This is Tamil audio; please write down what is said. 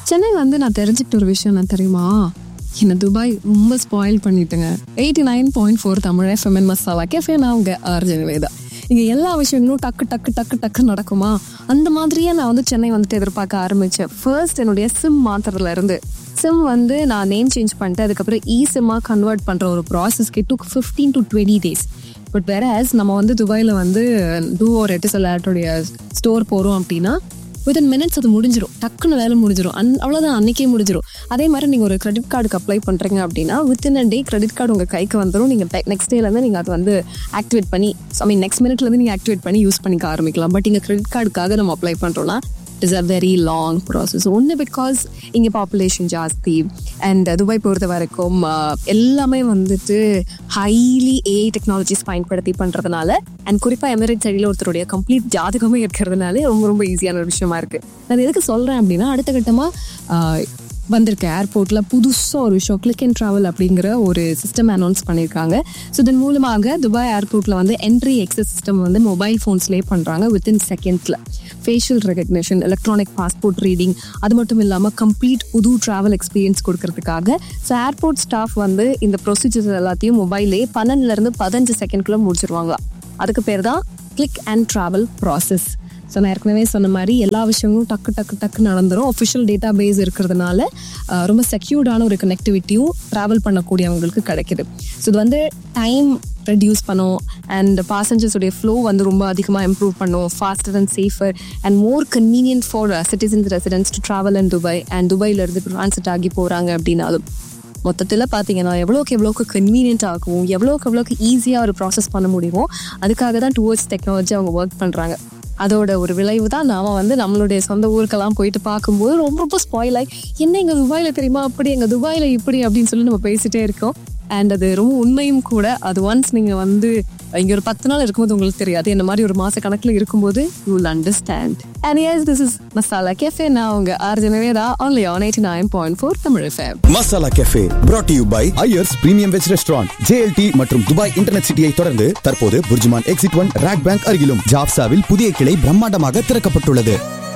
சென்னை வந்து நான் தெரிஞ்சுக்கிட்ட ஒரு விஷயம் என்ன தெரியுமா என்ன துபாய் ரொம்ப ஸ்பாயில் பண்ணிட்டுங்க eighty nine point four Tamil எஃப்எம்என் மசாலா கேஃபே நான் அவங்க அர்ஜுன் வேதா இங்கே எல்லா விஷயங்களும் டக்கு டக்கு டக்கு டக்கு நடக்குமா அந்த மாதிரியே நான் வந்து சென்னை வந்துட்டு எதிர்பார்க்க ஆரம்பித்தேன் ஃபர்ஸ்ட் என்னுடைய சிம் மாத்துறதுல இருந்து சிம் வந்து நான் நேம் சேஞ்ச் பண்ணிட்டு அதுக்கப்புறம் இ சிம்மாக கன்வெர்ட் பண்ணுற ஒரு ப்ராசஸ்க்கு took fifteen to twenty days but வேற நம்ம வந்து துபாயில் வந்து டூ ஒரு எட்டிசலாட்டோடைய ஸ்டோர் போகிறோம் அப்படின்னா வித்தின் மினிட்ஸ் அது முடிஞ்சிடும் டக்குன்னு வேலை முடிஞ்சிடும் அன் அவ்வளோதான் அன்னைக்கே முடிஞ்சிடும் அதே மாதிரி நீங்கள் ஒரு கிரெடிட் கார்டுக்கு அப்ளை பண்ணுறீங்க அப்படின்னா within a day credit card உங்கள் கைக்கு வந்துடும் நீங்கள் நெக்ஸ்ட் டேலேருந்து நீங்கள் அதை வந்து ஆக்டிவேட் பண்ணி ஐ மீன் நெக்ஸ்ட் மினிட்லேருந்து நீங்கள் ஆக்டிவேட் பண்ணி யூஸ் பண்ணிக்க ஆரம்பிக்கலாம் பட் இங்கே கிரெடிட் கார்டுக்காக நம்ம அப்ளை பண்ணுறோம்னா it's a very long process ஒன்று பிகாஸ் இங்கே பாப்புலேஷன் ஜாஸ்தி அண்ட் துபாய் பொறுத்த வரைக்கும் ஆஹ், எல்லாமே வந்துட்டு ஹைலி ஏஐ டெக்னாலஜிஸ் பயன்படுத்தி பண்ணுறதுனால அண்ட் குறிப்பாக எமிரேட்ஸ் அடியில் ஒருத்தருடைய கம்ப்ளீட் ஜாதகமே இருக்கிறதுனால ரொம்ப ரொம்ப ஈஸியான ஒரு விஷயமா இருக்குது நான் எதுக்கு சொல்கிறேன் அப்படின்னா அடுத்த கட்டமாக வந்திருக்க ஏர்போர்ட்டில் புதுசாக ஒரு விஷயம் கிளிக் அண்ட் ட்ராவல் அப்படிங்கிற ஒரு சிஸ்டம் அனௌன்ஸ் பண்ணியிருக்காங்க ஸோ இதன் மூலமாக துபாய் ஏர்போர்ட்டில் வந்து என்ட்ரி எக்ஸஸ் சிஸ்டம் வந்து மொபைல் ஃபோன்ஸ்லேயே பண்ணுறாங்க வித்தின் செகண்ட்ஸில் facial recognition electronic passport reading அது மட்டும் இல்லாமல் கம்ப்ளீட் புது ட்ராவல் எக்ஸ்பீரியன்ஸ் கொடுக்கறதுக்காக ஸோ ஏர்போர்ட் ஸ்டாஃப் வந்து இந்த ப்ரொசீஜர்ஸ் எல்லாத்தையும் மொபைலே பன்னெண்டுலேருந்து பதினஞ்சு செகண்ட்குள்ளே முடிச்சிருவாங்களாம் அதுக்கு பேர் தான் click and travel process so நான் ஏற்கனவே சொன்ன மாதிரி எல்லா விஷயங்களும் டக்கு டக்கு டக்கு நடந்துரும் ஒஃபிஷியல் டேட்டா பேஸ் இருக்கிறதுனால ஆஹ், ரொம்ப செக்யூர்டான ஒரு கனெக்டிவிட்டியும் ட்ராவல் பண்ணக்கூடியவங்களுக்கு கிடைக்குது ஸோ இது வந்து டைம் ரெடியூஸ் பண்ணும் அண்ட் பாசஞ்சர்ஸுடைய ஃப்ளோ வந்து ரொம்ப அதிகமாக இம்ப்ரூவ் பண்ணும் faster and safer and more convenient for citizens residents to travel and Dubai and துபாயிலேருந்து ட்ரான்ஸ்ட் ஆகி போகிறாங்க அப்படின்னாலும் மொத்தத்தில் பார்த்தீங்கன்னா எவ்வளோக்கு எவ்வளோக்கு கன்வீனியன்ட் ஆகும் எவ்வளோக்கு எவ்வளோக்கு ஈஸியாக ஒரு ப்ராசஸ் பண்ண முடியுமோ அதுக்காக தான் டுவர்ட்ஸ் டெக்னாலஜி அவங்க ஒர்க் பண்ணுறாங்க அதோட ஒரு விளைவு தான் நாம வந்து நம்மளுடைய சொந்த ஊருக்கெல்லாம் போயிட்டு பார்க்கும்போது ரொம்ப ரொம்ப ஸ்பாயில் ஆகி என்ன எங்கள் துபாயில் தெரியுமா அப்படி எங்கள் துபாயில் இப்படி அப்படின்னு சொல்லி நம்ம பேசிட்டே இருக்கோம் அண்ட் அது ரொம்ப உண்மையும் கூட அது ஒன்ஸ் நீங்கள் வந்து இங்கே ஒரு பத்து நாள் இருக்கும்போது உங்களுக்கு தெரியாது இந்த மாதிரி ஒரு மாத கணக்கில் இருக்கும்போது you will understand and yes this is Masala cafe நான் உங்க ஆர்ஜனவேதா only on eighty nine point four Tamil FM Masala cafe brought to you by Iyer's premium veg restaurant JLT மற்றும் துபாய் இன்டர்நெட் சிட்டியை தொடர்ந்து தற்போது BurJuman exit one RAK bank அருகிலும் ஜாப்சாவில் புதிய கிளை பிரம்மாண்டமாக திறக்கப்பட்டுள்ளது